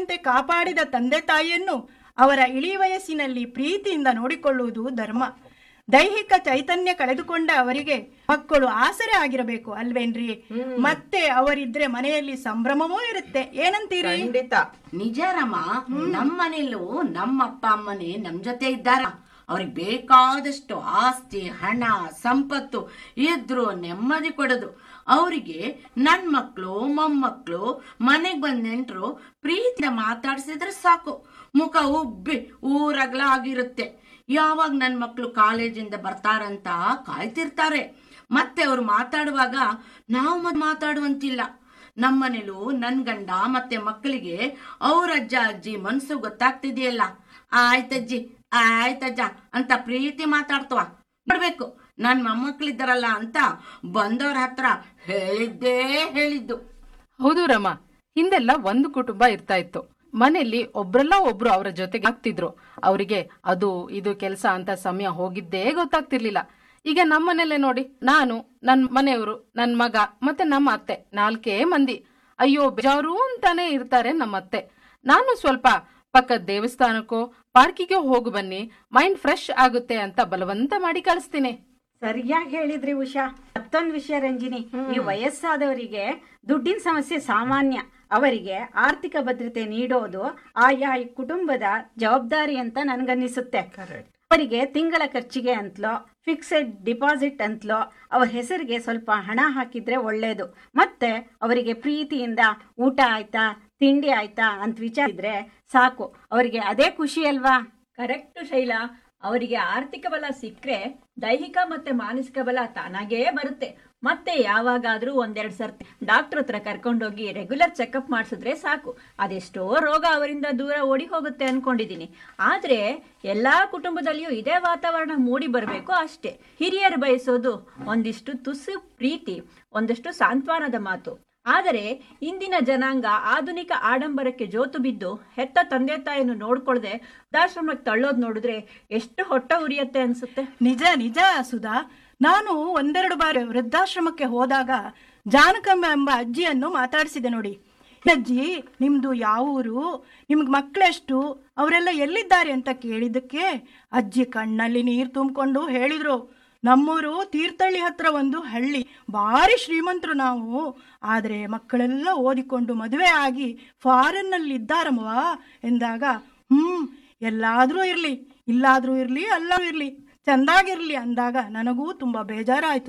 ಮಕ್ಕಳಂತೆ ಕಾಪಾಡಿದ ತಂದೆ ತಾಯಿಯನ್ನು ಅವರ ಇಳಿ ವಯಸ್ಸಿನಲ್ಲಿ ಪ್ರೀತಿಯಿಂದ ನೋಡಿಕೊಳ್ಳುವುದು ಧರ್ಮ ದೈಹಿಕ ಚೈತನ್ಯ ಕಳೆದುಕೊಂಡ ಅವರಿಗೆ ಮಕ್ಕಳು ಆಸರೆ ಆಗಿರಬೇಕು ಅಲ್ವೇನ್ರಿ ಮತ್ತೆ ಅವರಿದ್ರೆ ಮನೆಯಲ್ಲಿ ಸಂಭ್ರಮವೂ ಇರುತ್ತೆ ಏನಂತೀರಿ ಖಂಡಿತ ನಿಜ ರಮ್ಮ ನಮ್ಮ ಮನೇಲೂ ನಮ್ಮ ಅಪ್ಪ ಅಮ್ಮನೇ ನಮ್ ಜೊತೆ ಇದ್ದಾರ ಅವ್ರಿಗೆ ಬೇಕಾದಷ್ಟು ಆಸ್ತಿ ಹಣ ಸಂಪತ್ತು ಇದ್ರು ನೆಮ್ಮದಿ ಕೊಡೋದು ಅವರಿಗೆ ನನ್ ಮಕ್ಳು ಮೊಮ್ಮಕ್ಳು ಮನೆಗ್ ಬಂದ್ ನೆಂಟ್ರು ಪ್ರೀತಿಯಿಂದ ಮಾತಾಡ್ಸಿದ್ರೆ ಸಾಕು ಮುಖ ಉಬ್ಬಿ ಊರಗ್ಲ ಆಗಿರುತ್ತೆ ಯಾವಾಗ ನನ್ ಮಕ್ಳು ಕಾಲೇಜಿಂದ ಬರ್ತಾರಂತ ಕಾಯ್ತಿರ್ತಾರೆ ಮತ್ತೆ ಅವ್ರು ಮಾತಾಡುವಾಗ ನಾವು ಮತ್ ಮಾತಾಡುವಂತಿಲ್ಲ ನಮ್ಮನೇಲೂ ನನ್ ಗಂಡ ಮತ್ತೆ ಮಕ್ಕಳಿಗೆ ಅವ್ರ ಅಜ್ಜ ಅಜ್ಜಿ ಮನ್ಸು ಗೊತ್ತಾಗ್ತಿದೆಯಲ್ಲ ಆಯ್ತಜ್ಜಿ ಆಯ್ತಜ್ಜ ಅಂತ ಪ್ರೀತಿ ಮಾತಾಡ್ತವ ನೋಡ್ಬೇಕು ನನ್ ಮೊಮ್ಮಕ್ಳಿದ್ದಾರಲ್ಲ ಅಂತ ಬಂದವ್ರ ಹತ್ರ ಹೇಳಿದ್ದೇ ಹೇಳಿದ್ದು ಹೌದು ರಮ ಹಿಂದೆಲ್ಲ ಒಂದು ಕುಟುಂಬ ಇರ್ತಾ ಇತ್ತು ಮನೆಯಲ್ಲಿ ಒಬ್ರಲ್ಲ ಒಬ್ರು ಅವರ ಜೊತೆಗೆ ಆಗ್ತಿದ್ರು ಅವರಿಗೆ ಅದು ಇದು ಕೆಲಸ ಅಂತ ಸಮಯ ಹೋಗಿದ್ದೇ ಗೊತ್ತಾಗ್ತಿರ್ಲಿಲ್ಲ ಈಗ ನಮ್ಮ ಮನೇಲೆ ನೋಡಿ ನಾನು ನನ್ ಮನೆಯವರು ನನ್ ಮಗ ಮತ್ತೆ ನಮ್ಮ ಅತ್ತೆ ನಾಲ್ಕೇ ಮಂದಿ ಅಯ್ಯೋ ಬೇಜಾರು ಅಂತಾನೆ ಇರ್ತಾರೆ ನಮ್ಮ ಅತ್ತೆ ನಾನು ಸ್ವಲ್ಪ ಪಕ್ಕದ ದೇವಸ್ಥಾನಕ್ಕೋ ಪಾರ್ಕಿಗೆ ಹೋಗು ಬನ್ನಿ ಮೈಂಡ್ ಫ್ರೆಶ್ ಆಗುತ್ತೆ ಅಂತ ಬಲವಂತ ಮಾಡಿ ಕಳಿಸ್ತೀನಿ ಸರಿಯಾಗಿ ಹೇಳಿದ್ರಿ ಉಷಾ ಮತ್ತೊಂದು ವಿಷಯ ರಂಜಿನಿ ಈ ವಯಸ್ಸಾದವರಿಗೆ ದುಡ್ಡಿನ ಸಮಸ್ಯೆ ಸಾಮಾನ್ಯ ಅವರಿಗೆ ಆರ್ಥಿಕ ಭದ್ರತೆ ನೀಡೋದು ಆಯಾ ಈ ಕುಟುಂಬದ ಜವಾಬ್ದಾರಿ ಅಂತ ನನ್ಗನ್ನಿಸುತ್ತೆ ಅವರಿಗೆ ತಿಂಗಳ ಖರ್ಚಿಗೆ ಅಂತಲೋ ಫಿಕ್ಸೆಡ್ ಡಿಪಾಸಿಟ್ ಅಂತಲೋ ಅವ್ರ ಹೆಸರಿಗೆ ಸ್ವಲ್ಪ ಹಣ ಹಾಕಿದ್ರೆ ಒಳ್ಳೇದು ಮತ್ತೆ ಅವರಿಗೆ ಪ್ರೀತಿಯಿಂದ ಊಟ ಆಯ್ತಾ ತಿಂಡಿ ಆಯ್ತಾ ಅಂತ ವಿಚಾರಿದ್ರೆ ಸಾಕು ಅವರಿಗೆ ಅದೇ ಖುಷಿ ಅಲ್ವಾ ಕರೆಕ್ಟ್ ಶೈಲಾ ಅವರಿಗೆ ಆರ್ಥಿಕ ಬಲ ಸಿಕ್ಕರೆ ದೈಹಿಕ ಮತ್ತೆ ಮಾನಸಿಕ ಬಲ ತಾನಾಗೇ ಬರುತ್ತೆ ಮತ್ತೆ ಯಾವಾಗಾದ್ರೂ ಒಂದೆರಡು ಸರ್ತಿ ಡಾಕ್ಟರ್ ಹತ್ರ ಕರ್ಕೊಂಡೋಗಿ ರೆಗ್ಯುಲರ್ ಚೆಕಪ್ ಮಾಡಿಸಿದ್ರೆ ಸಾಕು ಅದೆಷ್ಟೋ ರೋಗ ಅವರಿಂದ ದೂರ ಓಡಿ ಹೋಗುತ್ತೆ ಅನ್ಕೊಂಡಿದೀನಿ ಆದ್ರೆ ಎಲ್ಲಾ ಕುಟುಂಬದಲ್ಲಿಯೂ ಇದೇ ವಾತಾವರಣ ಮೂಡಿ ಬರಬೇಕು ಅಷ್ಟೇ ಹಿರಿಯರು ಬಯಸೋದು ಒಂದಿಷ್ಟು ತುಸು ಪ್ರೀತಿ ಒಂದಷ್ಟು ಸಾಂತ್ವನದ ಮಾತು ಆದರೆ ಇಂದಿನ ಜನಾಂಗ ಆಧುನಿಕ ಆಡಂಬರಕ್ಕೆ ಜೋತು ಬಿದ್ದು ಹೆತ್ತ ತಂದೆ ತಾಯಿಯನ್ನು ನೋಡ್ಕೊಳ್ದೆ ವೃದ್ಧಾಶ್ರಮಕ್ಕೆ ತಳ್ಳೋದ್ ನೋಡಿದ್ರೆ ಎಷ್ಟು ಹೊಟ್ಟ ಉರಿಯತ್ತೆ ಅನ್ಸುತ್ತೆ ನಿಜ ನಿಜ ಸುಧಾ ನಾನು ಒಂದೆರಡು ಬಾರಿ ವೃದ್ಧಾಶ್ರಮಕ್ಕೆ ಹೋದಾಗ ಜಾನಕಮ್ಮ ಎಂಬ ಅಜ್ಜಿಯನ್ನು ಮಾತಾಡಿಸಿದೆ ನೋಡಿ ಅಜ್ಜಿ ನಿಮ್ದು ಯಾವ ಊರು ನಿಮ್ಗೆ ಮಕ್ಕಳೆಷ್ಟು ಅವರೆಲ್ಲ ಎಲ್ಲಿದ್ದಾರೆ ಅಂತ ಕೇಳಿದ್ದಕ್ಕೆ ಅಜ್ಜಿ ಕಣ್ಣಲ್ಲಿ ನೀರು ತುಂಬಿಕೊಂಡು ಹೇಳಿದ್ರು ನಮ್ಮೂರು ತೀರ್ಥಹಳ್ಳಿ ಹತ್ರ ಒಂದು ಹಳ್ಳಿ ಭಾರಿ ಶ್ರೀಮಂತರು ನಾವು ಆದರೆ ಮಕ್ಕಳೆಲ್ಲ ಓದಿಕೊಂಡು ಮದುವೆ ಆಗಿ ಫಾರಿನ್ನಲ್ಲಿ ಇದ್ದಾರಮ್ಮವಾ ಎಂದಾಗ ಹ್ಮ್ ಎಲ್ಲಾದ್ರೂ ಇರ್ಲಿ ಇಲ್ಲಾದ್ರೂ ಇರ್ಲಿ ಅಲ್ಲೂ ಇರ್ಲಿ ಚಂದಾಗಿರ್ಲಿ ಅಂದಾಗ ನನಗೂ ತುಂಬಾ ಬೇಜಾರಾಯ್ತು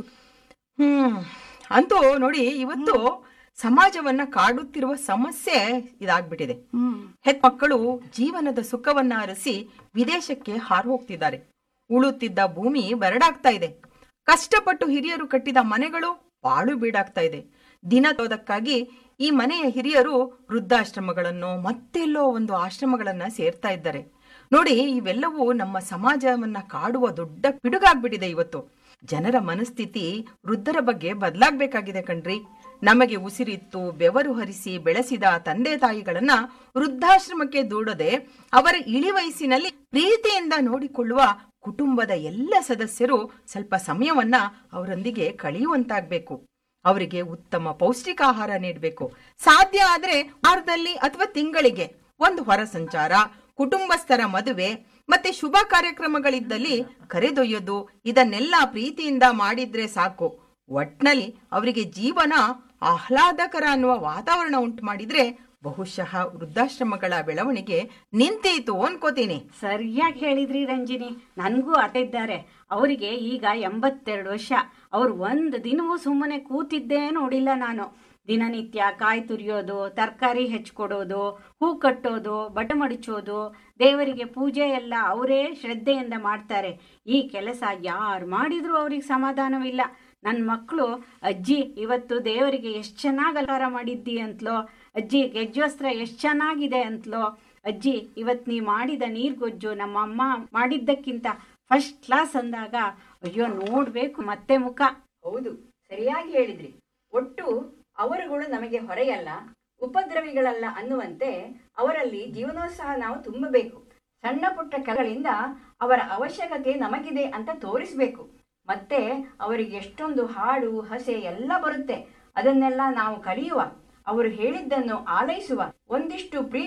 ಹ್ಮ್ ಅಂತೂ ನೋಡಿ ಇವತ್ತು ಸಮಾಜವನ್ನ ಕಾಡುತ್ತಿರುವ ಸಮಸ್ಯೆ ಇದಾಗ್ಬಿಟ್ಟಿದೆ ಹ್ಮ್ ಹೆತ್ ಮಕ್ಕಳು ಜೀವನದ ಸುಖವನ್ನ ಅರಸಿ ವಿದೇಶಕ್ಕೆ ಹಾರು ಹೋಗ್ತಿದ್ದಾರೆ ಉಳುತ್ತಿದ್ದ ಭೂಮಿ ಬರಡಾಗ್ತಾ ಇದೆ ಕಷ್ಟಪಟ್ಟು ಹಿರಿಯರು ಕಟ್ಟಿದ ಮನೆಗಳು ಪಾಳು ಬೀಡಾಗ್ತಾ ಇದೆ ದಿನದೋದಕ್ಕಾಗಿ ಈ ಮನೆಯ ಹಿರಿಯರು ವೃದ್ಧಾಶ್ರಮಗಳನ್ನು ಮತ್ತೆಲ್ಲೋ ಒಂದು ಆಶ್ರಮಗಳನ್ನ ಸೇರ್ತಾ ಇದ್ದಾರೆ ನೋಡಿ ಇವೆಲ್ಲವೂ ನಮ್ಮ ಸಮಾಜವನ್ನ ಕಾಡುವ ದೊಡ್ಡ ಪಿಡುಗಾಗ್ಬಿಟ್ಟಿದೆ ಇವತ್ತು ಜನರ ಮನಸ್ಥಿತಿ ವೃದ್ಧರ ಬಗ್ಗೆ ಬದಲಾಗ್ಬೇಕಾಗಿದೆ ಕಣ್ರಿ ನಮಗೆ ಉಸಿರಿತ್ತು ಬೆವರು ಹರಿಸಿ ಬೆಳೆಸಿದ ತಂದೆ ತಾಯಿಗಳನ್ನ ವೃದ್ಧಾಶ್ರಮಕ್ಕೆ ದೂಡದೆ ಅವರ ಇಳಿ ವಯಸ್ಸಿನಲ್ಲಿ ಪ್ರೀತಿಯಿಂದ ನೋಡಿಕೊಳ್ಳುವ ಕುಟುಂಬದ ಎಲ್ಲ ಸದಸ್ಯರು ಸ್ವಲ್ಪ ಸಮಯವನ್ನ ಅವರೊಂದಿಗೆ ಕಳೆಯುವಂತಾಗ್ಬೇಕು ಅವರಿಗೆ ಉತ್ತಮ ಪೌಷ್ಟಿಕಾಹಾರ ನೀಡಬೇಕು ಸಾಧ್ಯ ಆದ್ರೆ ವಾರದಲ್ಲಿ ಅಥವಾ ತಿಂಗಳಿಗೆ ಒಂದು ಹೊರ ಸಂಚಾರ ಕುಟುಂಬಸ್ಥರ ಮದುವೆ ಮತ್ತೆ ಶುಭ ಕಾರ್ಯಕ್ರಮಗಳಿದ್ದಲ್ಲಿ ಕರೆದೊಯ್ಯೋದು ಇದನ್ನೆಲ್ಲ ಪ್ರೀತಿಯಿಂದ ಮಾಡಿದ್ರೆ ಸಾಕು ಒಟ್ನಲ್ಲಿ ಅವರಿಗೆ ಜೀವನ ಆಹ್ಲಾದಕರ ಅನ್ನುವ ವಾತಾವರಣ ಉಂಟು ಮಾಡಿದ್ರೆ ಬಹುಶಃ ವೃದ್ಧಾಶ್ರಮಗಳ ಬೆಳವಣಿಗೆ ನಿಂತೀತು ಅನ್ಕೋತೀನಿ ಸರಿಯಾಗಿ ಹೇಳಿದ್ರಿ ರಂಜಿನಿ ನನಗೂ ಅತ್ತೆ ಇದ್ದಾರೆ ಅವರಿಗೆ ಈಗ ಎಂಬತ್ತೆರಡು ವರ್ಷ ಅವ್ರು ಒಂದು ದಿನವೂ ಸುಮ್ಮನೆ ಕೂತಿದ್ದೇ ನೋಡಿಲ್ಲ ನಾನು ದಿನನಿತ್ಯ ಕಾಯಿ ತುರಿಯೋದು ತರಕಾರಿ ಹೆಚ್ಚಿಕೊಡೋದು ಹೂ ಕಟ್ಟೋದು ಬಟ ಮಡಚೋದು ದೇವರಿಗೆ ಪೂಜೆ ಎಲ್ಲ ಅವರೇ ಶ್ರದ್ಧೆಯಿಂದ ಮಾಡ್ತಾರೆ ಈ ಕೆಲಸ ಯಾರು ಮಾಡಿದ್ರೂ ಅವ್ರಿಗೆ ಸಮಾಧಾನವಿಲ್ಲ ನನ್ನ ಮಕ್ಕಳು ಅಜ್ಜಿ ಇವತ್ತು ದೇವರಿಗೆ ಎಷ್ಟು ಚೆನ್ನಾಗಿ ಅಲಂಕಾರ ಮಾಡಿದ್ದಿ ಅಂತಲೋ ಅಜ್ಜಿ ಗೆಜ್ಜೋಸ್ತ್ರ ಎಷ್ಟು ಚೆನ್ನಾಗಿದೆ ಅಂತಲೋ ಅಜ್ಜಿ ಇವತ್ತು ನೀ ಮಾಡಿದ ನೀರ್ಗೊಜ್ಜು ನಮ್ಮ ಅಮ್ಮ ಮಾಡಿದ್ದಕ್ಕಿಂತ ಫಸ್ಟ್ ಕ್ಲಾಸ್ ಅಂದಾಗ ಅಯ್ಯೋ ನೋಡ್ಬೇಕು ಮತ್ತೆ ಮುಖ ಹೌದು ಸರಿಯಾಗಿ ಹೇಳಿದ್ರಿ ಒಟ್ಟು ಅವರುಗಳು ನಮಗೆ ಹೊರೆಯಲ್ಲ ಉಪದ್ರವಿಗಳಲ್ಲ ಅನ್ನುವಂತೆ ಅವರಲ್ಲಿ ಜೀವನೋತ್ಸಾಹ ನಾವು ತುಂಬಬೇಕು ಸಣ್ಣ ಪುಟ್ಟ ಕೆಲಗಳಿಂದ ಅವರ ಅವಶ್ಯಕತೆ ನಮಗಿದೆ ಅಂತ ತೋರಿಸ್ಬೇಕು ಮತ್ತೆ ಅವರಿಗೆ ಎಷ್ಟೊಂದು ಹಾಡು ಹಸೆ ಎಲ್ಲ ಬರುತ್ತೆ ಅದನ್ನೆಲ್ಲ ನಾವು ಕಲಿಯುವ ಅವರು ಹೇಳಿದ್ದನ್ನು ಆಲೈಸುವ ಒಂದಿಷ್ಟು ಪ್ರೀತಿ